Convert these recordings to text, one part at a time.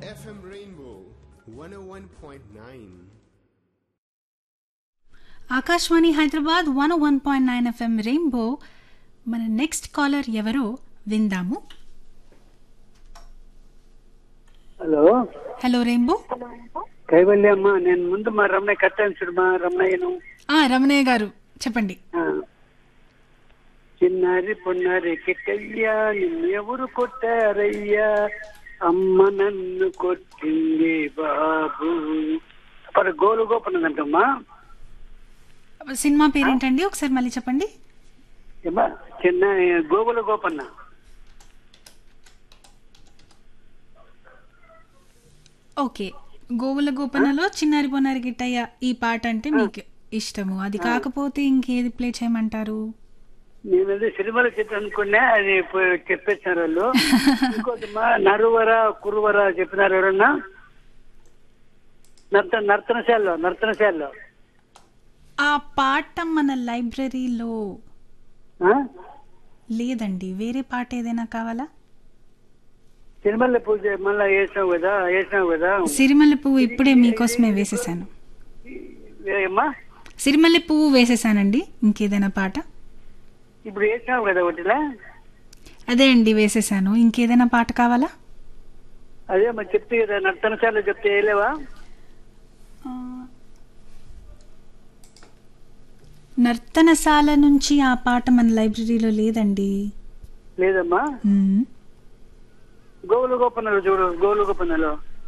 FM Rainbow 101.9. Akashvani Hyderabad one one point nine FM rainbow మన next caller ఎవరో విందాము hello hello rainbow కైవల్యమ్మ నేను ముందు మా రమణ కట్టాను చూడమా రమణయ్యను ఆ, రమణయ్య గారు చెప్పండి ఆ. చిన్నారి పొన్నారి కిట్టయ్యా నిన్ను ఎవరు కొట్టారయ్యా అమ్మ నన్ను కొట్టింది బాబు అప్పుడు గోలు గోపన్నదంటమ్మా సినిమా పేరేంటండి ఒకసారి మళ్ళీ చెప్పండి ఏమ్మా చిన్న గోగుల గోపన్న ఓకే గోవుల గోపనలో చిన్నారి పొన్నారి గిట్టయ్య ఈ పాట అంటే మీకు ఇష్టము అది కాకపోతే ఇంకేది ప్లే చేయమంటారు నేను అదే సినిమాలో చెట్టు అనుకున్నా అది పో- చెప్పేసారు వాళ్ళు ఇంకోటి మా నరువర కురువర చెప్పినారు ఎవరన్నా నర్త నర్తనశాలలో నర్తనశాలలో ఆ పాట మన లైబ్రరీలో ఆ? లేదండి వేరే పాట ఏదైనా కావాలా తిరుమల పూజ మళ్ళా వేసినావు కదా వేసినావు కదా సిరిమల్లె పువ్వు ఇప్పుడే మీకోసమే వేసేసాను ఏమ్మా సిరిమల్లె పువ్వు వేసేసానండి ఇంకేదైనా పాట ఇప్పుడు వేసినావు కదా ఒకటిలా అదే అండి వేసేసాను ఇంకేదైనా పాట కావాలా అదే మరి చెప్తే కదా నర్తనశాలలో చెప్తే వేయలేవా నర్తనశాల నుంచి ఆ పాట మన లైబ్రరీలో లేదండి లేదమ్మా మ్మ్. గోవులు గోపన్నలు చూడు గోవులు గోపన్నలు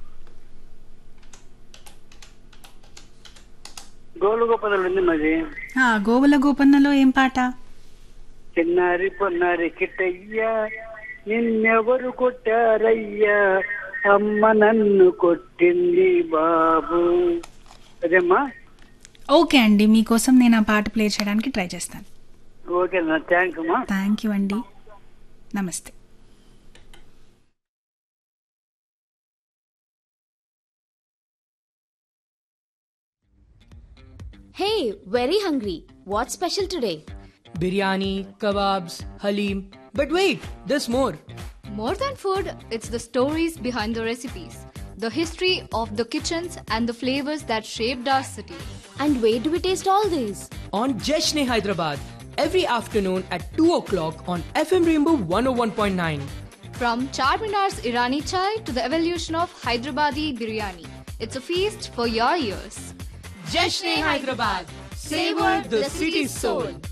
గోవులు గోపన్నలు ఉంది మరి ఆ, గోవుల గోపన్నలో ఏం పాట చిన్నారి పొన్నారి కిట్టయ్యా నిన్నెవరు కొట్టారయ్యా అమ్మ నన్ను కొట్టింది బాబు అదేమ్మా ఓకే అండి మీకోసం నేను ఆ పాట ప్లే చేయడానికి ట్రై చేస్తాను ఓకే నా థ్యాంక్ అమ్మా థ్యాంక్ యూ అండి నమస్తే Hey, very hungry. What's special today? biryani, kebabs, halim. But wait, there's more. More than food, it's the stories behind the recipes, the history of the kitchens, and the flavors that shaped our city. And where do we taste all these? On Jeshne Hyderabad, every afternoon at 2 o'clock on FM Rainbow 101.9. From Charminar's Irani chai to the evolution of Hyderabadi biryani, it's a feast for your ears. Jeshne Hyderabad, savor the city's soul.